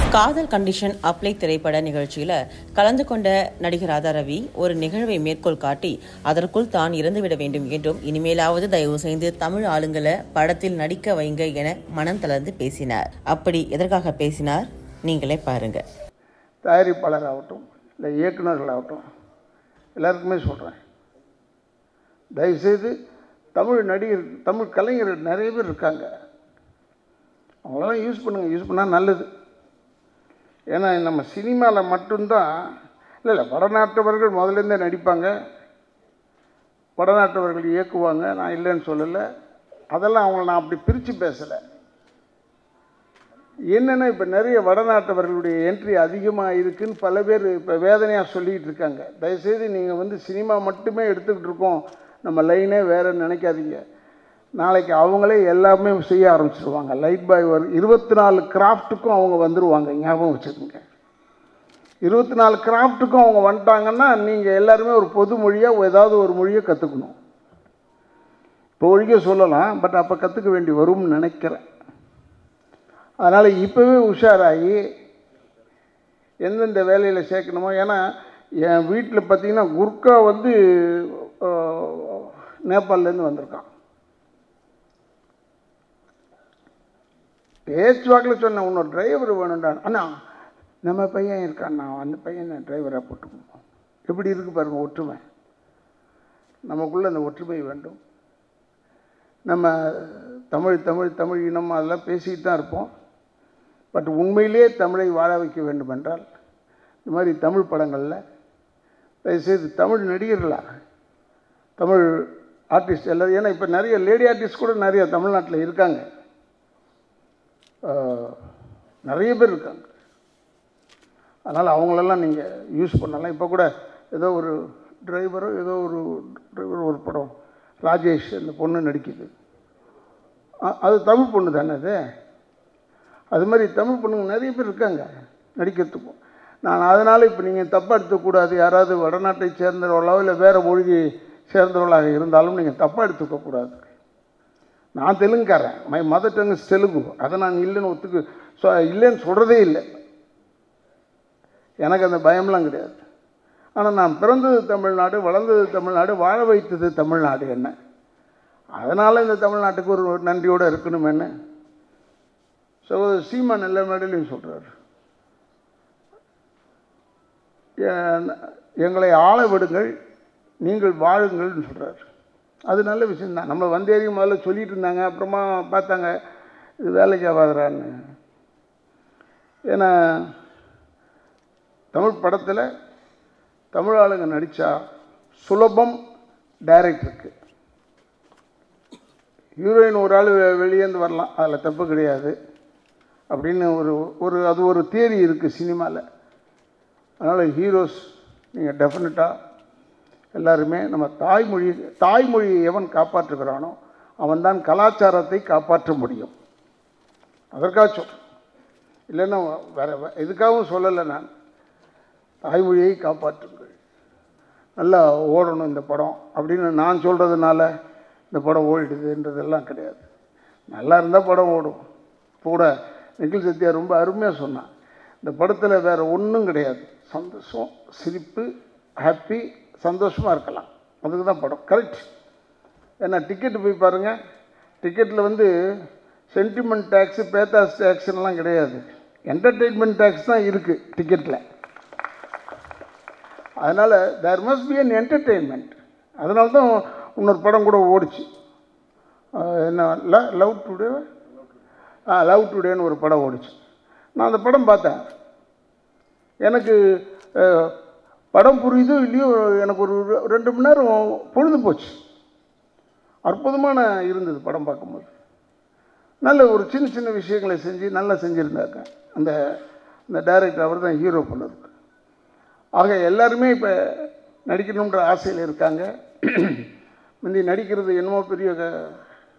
காதல் condition apply திரைப்பட நிகழ்ச்சியில கலந்து கொண்ட நடிகர் ராதா ரவி ஒரு நிகழ்வை மேற்கோள் காட்டி அதற்குள் தான் இறந்துவிட வேண்டும் என்றும் இனிமேலாவது தயவு செய்து தமிழ் ஆளுங்களை படத்தில் நடிக்க வைங்க என மனம் தளர்ந்து பேசினார் அப்படி எதற்காக பேசினார் நீங்களே பாருங்க தயாரிப்பாளராகட்டும் இல்லை இயக்குநர்களாகட்டும் எல்லாருக்குமே சொல்கிறேன் தயவுசெய்து தமிழ் நடிகர் தமிழ் கலைஞர்கள் நிறைய பேர் இருக்காங்க அவங்களெல்லாம் யூஸ் பண்ணுங்கள் யூஸ் பண்ணால் நல்லது ஏன்னா நம்ம சினிமாவில் மட்டும்தான் இல்லை இல்லை வடநாட்டவர்கள் முதலேருந்தே நடிப்பாங்க வடநாட்டவர்கள் இயக்குவாங்க நான் இல்லைன்னு சொல்லலை அதெல்லாம் அவங்கள நான் அப்படி பிரித்து பேசலை என்னென்னா இப்போ நிறைய வடநாட்டவர்களுடைய என்ட்ரி அதிகமாக இருக்குன்னு பல பேர் இப்போ வேதனையாக சொல்லிக்கிட்டு இருக்காங்க தயவுசெய்து நீங்கள் வந்து சினிமா மட்டுமே எடுத்துக்கிட்டு இருக்கோம் நம்ம லைனே வேறுன்னு நினைக்காதீங்க நாளைக்கு அவங்களே எல்லாமே செய்ய ஆரம்பிச்சிருவாங்க லைட் பாய் ஒரு இருபத்தி நாலு கிராஃப்ட்டுக்கும் அவங்க வந்துடுவாங்க ஞாபகம் வச்சுக்கோங்க இருபத்தி நாலு கிராஃப்ட்டுக்கும் அவங்க வந்துட்டாங்கன்னா நீங்கள் எல்லாருமே ஒரு பொது மொழியாக ஏதாவது ஒரு மொழியை கற்றுக்கணும் இப்போ ஒழிக்க சொல்லலாம் பட் அப்போ கற்றுக்க வேண்டி வரும்னு நினைக்கிறேன் அதனால் இப்போவே உஷாராகி எந்தெந்த வேலையில் சேர்க்கணுமோ ஏன்னா என் வீட்டில் பார்த்தீங்கன்னா குர்கா வந்து அஹ், நேபாள்லேருந்து வந்திருக்கான் பேச்சுவாக்கில் சொன்னேன் உன்னோட டிரைவர் வேணும்டா அண்ணா நம்ம பையன் இருக்கான் நான் அந்த பையனை டிரைவராக போட்டுக்கணும் எப்படி இருக்கு பாருங்க ஒற்றுமை நமக்குள்ள அந்த ஒற்றுமை வேண்டும் நம்ம தமிழ் தமிழ் தமிழ் இனம் அதெல்லாம் பேசிக்கிட்டு தான் இருப்போம் பட் உண்மையிலே தமிழை வாழ வைக்க வேண்டும் என்றால் இந்த மாதிரி தமிழ் படங்களில் தயவுசெய்து தமிழ் நடிகர்களா தமிழ் ஆர்டிஸ்ட் எல்லாரும் ஏன்னா இப்போ நிறைய லேடி ஆர்டிஸ்ட் கூட நிறைய தமிழ்நாட்டில் இருக்காங்க ஆஹ், நிறைய பேர் இருக்காங்க அதனால் அவங்களெல்லாம் நீங்கள் யூஸ் பண்ணலாம் இப்போ கூட ஏதோ ஒரு டிரைவரோ ஏதோ ஒரு டிரைவர் ஒரு படம் ராஜேஷ் அந்த பொண்ணு நடிக்குது அ- அது தமிழ் பொண்ணு தானே அது அது மாதிரி தமிழ் பொண்ணுங்க நிறைய பேர் இருக்காங்க நடிக்கிறதுக்கும் நான் அதனால் இப்போ நீங்கள் தப்பாக எடுத்துக்கூடாது யாராவது வடநாட்டை சேர்ந்தவர்களோ இல்லை வேறு மொழியை சேர்ந்தவர்களாக இருந்தாலும் நீங்கள் தப்பாக எடுத்துக்கக்கூடாது நான் தெலுங்குக்காரன் my mother tongue is Telugu அதை நான் இல்லைன்னு ஒத்துக்கு சொ இல்லைன்னு சொல்கிறதே இல்லை எனக்கு அந்த பயம்லாம் கிடையாது ஆனால் நான் பிறந்தது தமிழ்நாடு வளர்ந்தது தமிழ்நாடு வாழ வைத்தது தமிழ்நாடு என்ன அதனால் இந்த தமிழ்நாட்டுக்கு ஒரு நன்றியோடு இருக்கணும் என்ன சகோதரர் சீமான் எல்லா மேடையிலையும் சொல்கிறார் எங்களை ஆள விடுங்கள் நீங்கள் வாழுங்கள்னு சொல்கிறார் அது நல்ல விஷயம்தான் நம்ம வந்தேரி முதல்ல சொல்லிட்டு இருந்தாங்க அப்புறமா பார்த்தாங்க இது வேலைக்கு ஆகாதுறான்னு ஏன்னா தமிழ் படத்தில் தமிழ் ஆளுங்க நடித்தா சுலபம் டைரக்டருக்கு ஹீரோயின் ஒரு ஆள் வெளியேந்து வரலாம் அதில் தப்பு கிடையாது அப்படின்னு ஒரு ஒரு அது ஒரு தியரி இருக்குது சினிமாவில் அதனால் ஹீரோஸ் நீங்கள் டெஃபினட்டாக எல்லாருமே நம்ம தாய்மொழி தாய்மொழியை எவன் காப்பாற்றுகிறானோ அவன்தான் கலாச்சாரத்தை காப்பாற்ற முடியும் அதற்காக சொல் இல்லைன்னா வேற வே- எதுக்காகவும் சொல்லலை நான் தாய்மொழியை காப்பாற்றுங்கள் நல்லா ஓடணும் இந்த படம் அப்படின்னு நான் சொல்கிறதுனால இந்த படம் ஓடிடுதுன்றதெல்லாம் கிடையாது நல்லா இருந்தால் படம் ஓடும் இப்போ கூட நிখিல் சத்யா ரொம்ப அருமையாக சொன்னான் இந்த படத்தில் வேறு ஒன்றும் கிடையாது சந்தோஷம் சிரிப்பு ஹாப்பி சந்தோஷமாக இருக்கலாம் அதுக்கு தான் படம் கரெக்ட் ஏன்னா டிக்கெட்டு போய் பாருங்கள் டிக்கெட்டில் வந்து சென்டிமெண்ட் டேக்ஸு பேத்தாஸ் டேக்ஸ்லாம் கிடையாது என்டர்டெயின்மெண்ட் டேக்ஸ் தான் இருக்குது டிக்கெட்டில் அதனால் there must be an entertainment அதனால தான் இன்னொரு படம் கூட ஓடிச்சு அஹ் என்ன ல லவ் டுடே ஆ லவ் டுடேன்னு ஒரு படம் ஓடிச்சு நான் அந்த படம் பார்த்தேன் எனக்கு அஹ், படம் புரியுதோ இல்லையோ எனக்கு ஒரு ரெ- ரெண்டு மணி நேரம் பொழுது போச்சு அற்புதமான இருந்தது படம் பார்க்கும்போது நல்ல ஒரு சின்ன சின்ன விஷயங்களை செஞ்சு நல்லா செஞ்சுருந்தாங்க அந்த அந்த டைரக்டர் அவர் தான் ஹீரோ பண்ணிருக்கு ஆக எல்லாருமே இப்போ நடிக்கணுன்ற ஆசையில் இருக்காங்க முந்தி நடிக்கிறது என்னமோ பெரிய க-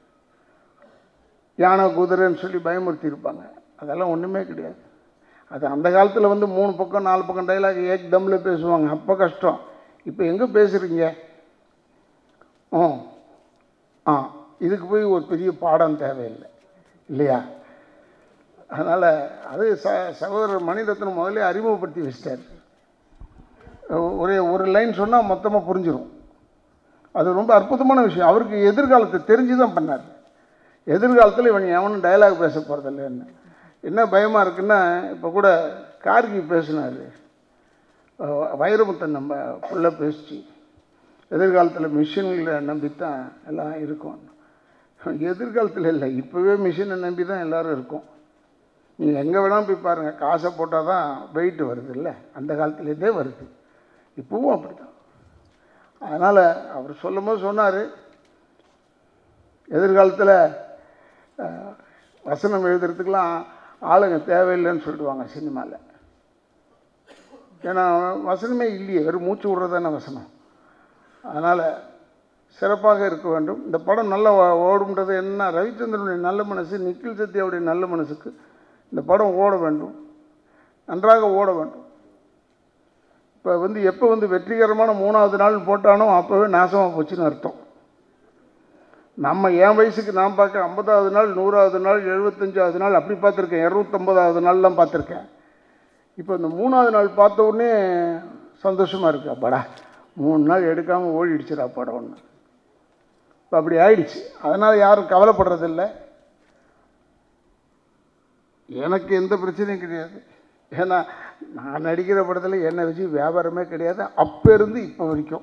யானை குதிரைன்னு சொல்லி பயமுறுத்தி இருப்பாங்க அதெல்லாம் ஒன்றுமே கிடையாது அது அந்த காலத்தில் வந்து மூணு பக்கம் நாலு பக்கம் டைலாக் ஏக் தம்மில் பேசுவாங்க அப்போ கஷ்டம் இப்போ எங்கே பேசுகிறீங்க ஆ ஆ இதுக்கு போய் ஒரு பெரிய பாடம் தேவையில்லை இல்லையா அதனால் அது ச சகோதரர் மணிரத்னம் முதல்ல அறிமுகப்படுத்தி வச்சிட்டார் ஒரே ஒரு லைன் சொன்னால் மொத்தமாக புரிஞ்சிடும் அது ரொம்ப அற்புதமான விஷயம் அவருக்கு எதிர்காலத்தை தெரிஞ்சு தான் பண்ணார் எதிர்காலத்தில் இவன் எவனும் டயலாக் பேச போகிறதில்லன்னு என்ன பயமாக இருக்குன்னா இப்போ கூட கார்கி பேசினார் வைரமுத்தன் நம்ம ஃபுல்லாக பேசிச்சு எதிர்காலத்தில் மிஷின்களை நம்பித்தான் எல்லாம் இருக்கும் எதிர்காலத்தில் இல்லை இப்போவே மிஷினை நம்பி தான் எல்லோரும் இருக்கும் நீங்கள் எங்கே வேணாலும் போய் பாருங்கள் காசை போட்டால் தான் வெயிட் வருது இல்லை அந்த காலத்துலேருந்தே வருது இப்போவும் அப்படி தான் அதனால் அவர் சொல்லும் போது சொன்னார் எதிர்காலத்தில் அஹ், வசனம் எழுதுறதுக்கெலாம் ஆளுங்க தேவையில்லைன்னு சொல்லிடுவாங்க சினிமாவில் ஏன்னா வசனமே இல்லையே வெறும் மூச்சு விடுறது தானே வசனம் அதனால் சிறப்பாக இருக்க வேண்டும் இந்த படம் நல்லா ஓ- ஓடும்ன்றது என்ன ரவிச்சந்திரனுடைய நல்ல மனசு நிக்கில் சத்யாவுடைய நல்ல மனசுக்கு இந்த படம் ஓட வேண்டும் நன்றாக ஓட வேண்டும் இப்போ வந்து எப்போ வந்து வெற்றிகரமான மூணாவது நாள் போட்டானோ அப்போவே நாசமாக போச்சுன்னு அர்த்தம் நம்ம என் வயசுக்கு நான் பார்க்க ஐம்பதாவது நாள் நூறாவது நாள் எழுபத்தஞ்சாவது நாள் அப்படி பார்த்துருக்கேன் இரநூத்தம்பதாவது நாள்லாம் பார்த்துருக்கேன் இப்போ இந்த மூணாவது நாள் பார்த்த உடனே சந்தோஷமாக இருக்கு அப்பாடா மூணு நாள் எடுக்காமல் ஓடிடுச்சுடா படம் ஒன்று இப்போ அப்படி ஆயிடுச்சு அதனால் யாரும் கவலைப்படுறதில்ல எனக்கு எந்த பிரச்சனையும் கிடையாது ஏன்னா நான் நடிக்கிற படத்தில் என்னை வச்சு வியாபாரமே கிடையாது அப்போ இருந்து இப்போ வரைக்கும்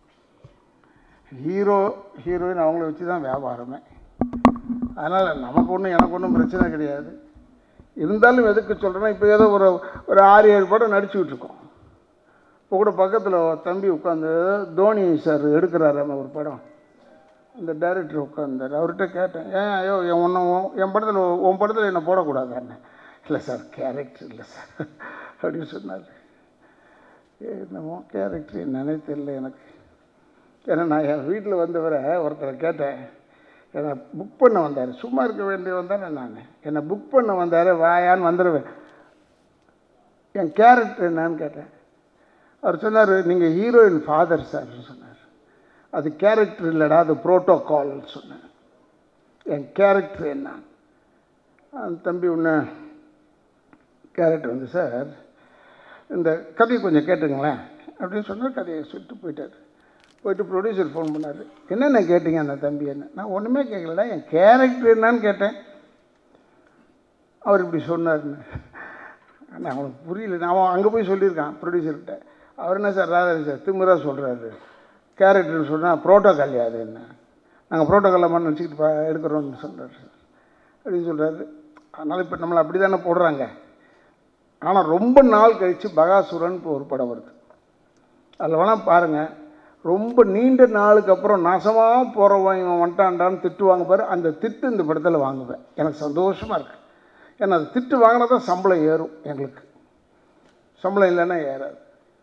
ஹீரோ ஹீரோயின் அவங்கள வச்சு தான் வியாபாரமே அதனால் நமக்கு ஒன்றும் எனக்கு ஒன்றும் பிரச்சனை கிடையாது இருந்தாலும் எதுக்கு சொல்கிறேன்னா இப்போ ஏதோ ஒரு ஒரு ஆறு ஏழு படம் நடிச்சுக்கிட்டு இருக்கோம் இப்போ கூட பக்கத்தில் தம்பி உட்காந்து தோனி சார் எடுக்கிறாரு அந்த ஒரு படம் அந்த டைரக்டர் உட்காந்தார் அவர்கிட்ட கேட்டேன் ஏன் ஐயோ என் ஒன்று என் படத்தில் உன் படத்தில் என்னை போடக்கூடாதான்னு இல்லை சார் கேரக்டர் இல்லை சார் அப்படின்னு சொன்னார் என்னமோ கேரக்டர் என்னன்னே தெரியல எனக்கு ஏன்னா நான் என் வீட்டில் வந்தவரை ஒருத்தரை கேட்டேன் என்னை புக் பண்ண வந்தார் சும்மா இருக்க வேண்டியவன் தானே நான் என்னை புக் பண்ண வந்தார் வாயான்னு வந்துடுவேன் என் கேரக்டர் என்னன்னு கேட்டேன் அவர் சொன்னார் நீங்கள் ஹீரோயின் ஃபாதர் சார் சொன்னார் அது கேரக்டர் இல்லைடா அது ப்ரோட்டோகால்னு சொன்னேன் என் கேரக்டர் என்ன அந்த தம்பி ஒன்று கேரக்டர் வந்து சார் இந்த கதையை கொஞ்சம் கேட்டுங்களேன் அப்படின்னு சொன்னார் கதையை சொல்லிட்டு போயிட்டார் போயிட்டு ப்ரொடியூசர் ஃபோன் பண்ணார் என்னென்ன கேட்டீங்க அந்த தம்பி என்ன நான் ஒன்றுமே கேட்கலடா என் கேரக்டர் என்னன்னு கேட்டேன் அவர் இப்படி சொன்னார்னு ஆனால் அவனுக்கு புரியல நான் அவன் அங்கே போய் சொல்லியிருக்கான் ப்ரொடியூசர்கிட்ட அவர் என்ன சார் ராதாரி சார் திமுறா சொல்கிறாரு கேரக்டர்னு சொன்னால் ப்ரோட்டோகால் அது என்ன நாங்கள் ப்ரோட்டோகாலில் மாதிரி நினச்சிக்கிட்டு பா எடுக்கிறோம்னு சொல்கிறார் சார் அப்படின்னு சொல்கிறாரு அதனால் இப்போ நம்மளை அப்படி தானே போடுறாங்க ஆனால் ரொம்ப நாள் கழித்து பகாசுரன் இப்போ ஒரு படம் வருது அதில் வேணால் பாருங்கள் ரொம்ப நீண்ட நாளுக்கு அப்புறம் நாசமாக போகிறவன் இவன் வந்துட்டான்டான்னு திட்டு வாங்க பாரு அந்த திட்டு இந்த படத்தில் வாங்குவேன் எனக்கு சந்தோஷமாக இருக்குது ஏன்னா அது திட்டு வாங்கினா தான் சம்பளம் ஏறும் எங்களுக்கு சம்பளம் இல்லைன்னா ஏறாது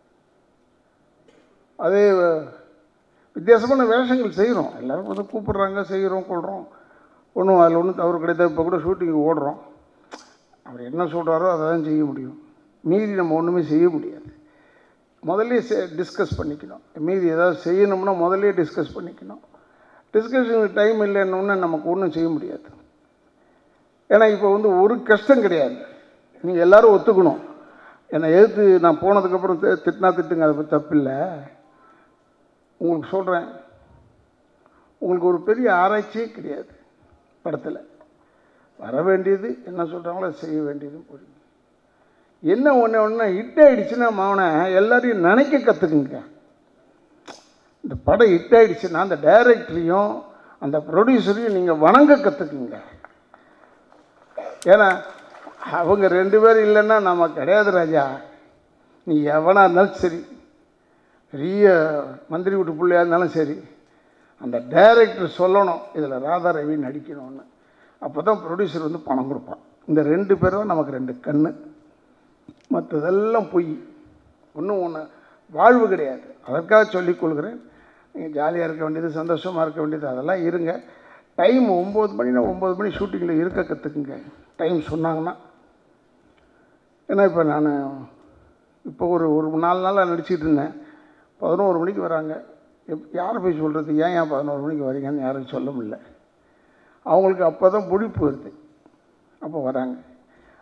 அதே அஹ், வித்தியாசமான வேஷங்கள் செய்கிறோம் எல்லோரும் வந்து கூப்பிடுறாங்க செய்கிறோம் கொள்கிறோம் ஒன்றும் அதில் ஒன்றும் தவறு கிடையாது இப்போ கூட ஷூட்டிங் ஓடுறோம் அவர் என்ன சொல்கிறாரோ அதை தான் செய்ய முடியும் மீறி நம்ம ஒன்றுமே செய்ய முடியாது முதல்ல டிஸ்கஸ் பண்ணிக்கணும் மீதி ஏதாவது செய்யணும்னா முதல்ல டிஸ்கஸ் பண்ணிக்கணும் டிஸ்கஷனுக்கு டைம் இல்லைன்னு நமக்கு ஒன்றும் செய்ய முடியாது ஏன்னா இப்போ வந்து ஒரு கஷ்டம் கிடையாது நீங்கள் எல்லாரும் ஒத்துக்கணும் என்னை எதிர்த்து நான் போனதுக்கப்புறம் தி- திட்டினா திட்டுங்க அதை பற்றி தப்பில்லை உங்களுக்கு சொல்கிறேன் உங்களுக்கு ஒரு பெரிய ஆராய்ச்சியே கிடையாது படத்தில் வர வேண்டியது என்ன சொல்கிறாங்களோ அதை செய்ய வேண்டியது புரியும் என்ன ஒன்று ஒன்று ஹிட் ஆகிடுச்சுன்னா மாவனை எல்லாரையும் நினைக்க கற்றுக்குங்க இந்த படம் ஹிட் ஆகிடுச்சுன்னா அந்த டைரக்டரையும் அந்த ப்ரொடியூசரையும் நீங்கள் வணங்க கற்றுக்குங்க ஏன்னா அவங்க ரெண்டு பேரும் இல்லைன்னா நம்ம கிடையாது ராஜா நீ எவனாக இருந்தாலும் சரி பெரிய மந்திரி வீட்டு பிள்ளையாக இருந்தாலும் சரி அந்த டைரக்டர் சொல்லணும் இதில் ராதா ரவி நடிக்கணும்னு அப்போ தான் ப்ரொடியூசர் வந்து பணம் கொடுப்பான் இந்த ரெண்டு பேரும் நமக்கு ரெண்டு கண்ணு மற்றதெல்லாம் பொய் ஒன்றும் ஒன்று வாழ்வு கிடையாது அதற்காக சொல்லிக் கொள்கிறேன் நீங்கள் ஜாலியாக இருக்க வேண்டியது சந்தோஷமாக இருக்க வேண்டியது அதெல்லாம் இருங்க டைம் ஒம்பது மணினா ஒம்பது மணி ஷூட்டிங்கில் இருக்க கற்றுக்குங்க டைம் சொன்னாங்கன்னா ஏன்னா இப்போ நான் இப்போ ஒரு ஒரு நாலு நாளாக நடிச்சிட்டு இருந்தேன் பதினோரு மணிக்கு வராங்க எப் யாரை போய் சொல்கிறது ஏன் ஏன் பதினோரு மணிக்கு வரீங்கன்னு யாரும் சொல்ல முடியல அவங்களுக்கு அப்போ தான் பிடிப்பு வருது அப்போ வராங்க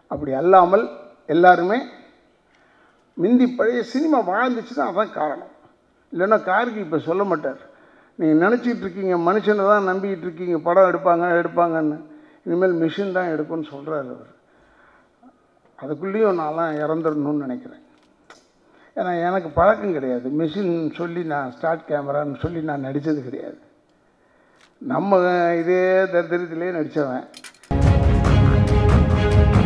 அப்படி அல்லாமல் எல்லாருமே முந்தி பழைய சினிமா வாழ்ந்துச்சுன்னா அதான் காரணம் இல்லைன்னா கார்கி இப்போ சொல்ல மாட்டார் நீங்கள் நினச்சிட்டு இருக்கீங்க மனுஷனை தான் நம்பிக்கிட்டு இருக்கீங்க படம் எடுப்பாங்க எடுப்பாங்கன்னு இனிமேல் மிஷின் தான் எடுக்கும்னு சொல்கிறாரு அவர் அதுக்குள்ளேயும் நான்லாம் இறந்துடணும்னு நினைக்கிறேன் ஏன்னா எனக்கு பழக்கம் கிடையாது மிஷின் சொல்லி நான் ஸ்டார்ட் கேமரான்னு சொல்லி நான் நடித்தது கிடையாது நம்ம இதே தரித்திரத்திலே நடித்தவன்